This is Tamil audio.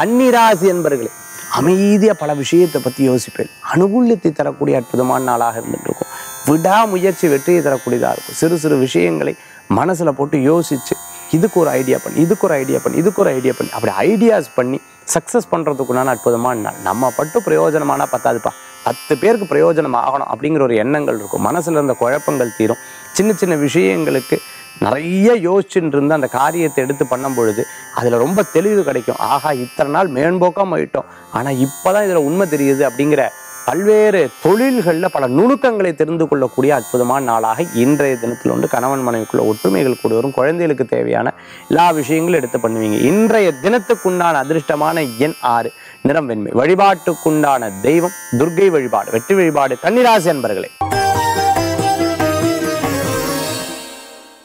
கன்னிராசி என்பர்களே அமைதியாக பல விஷயத்தை பற்றி யோசிப்பேன் அனுகூல்யத்தை தரக்கூடிய அற்புதமான நாளாக இருந்துட்டு இருக்கும் விடாமுயற்சி வெற்றியை தரக்கூடியதாக இருக்கும் சிறு சிறு விஷயங்களை மனசில் போட்டு யோசிச்சு இதுக்கு ஒரு ஐடியா பண்ணி இதுக்கு ஒரு ஐடியா பண்ணி இதுக்கு ஒரு ஐடியா பண்ணி அப்படி ஐடியாஸ் பண்ணி சக்ஸஸ் பண்ணுறதுக்குண்டான அற்புதமான நாள் நம்ம பட்டு பிரயோஜனமானா பத்தாதுப்பா பத்து பேருக்கு பிரயோஜனம் ஆகணும் அப்படிங்கிற ஒரு எண்ணங்கள் இருக்கும் மனசில் இருந்த குழப்பங்கள் தீரும் சின்ன சின்ன விஷயங்களுக்கு நிறைய யோசிச்சுட்டு இருந்து அந்த காரியத்தை எடுத்து பண்ணும் பொழுது அதில் ரொம்ப தெளிவு கிடைக்கும் ஆஹா இத்தனை நாள் மேம்போக்காக போயிட்டோம் ஆனால் இப்போ தான் இதில் உண்மை தெரியுது அப்படிங்கிற பல்வேறு தொழில்களில் பல நுணுக்கங்களை தெரிந்து கொள்ளக்கூடிய அற்புதமான நாளாக இன்றைய தினத்தில் உண்டு கணவன் மனைவிக்குள்ள ஒற்றுமைகள் கூடி வரும் குழந்தைகளுக்கு தேவையான எல்லா விஷயங்களும் எடுத்து பண்ணுவீங்க இன்றைய தினத்துக்குண்டான அதிர்ஷ்டமான எண் ஆறு நிறம் வெண்மை வழிபாட்டுக்குண்டான தெய்வம் துர்க்கை வழிபாடு வெற்றி வழிபாடு கன்னிராசி அன்பர்களே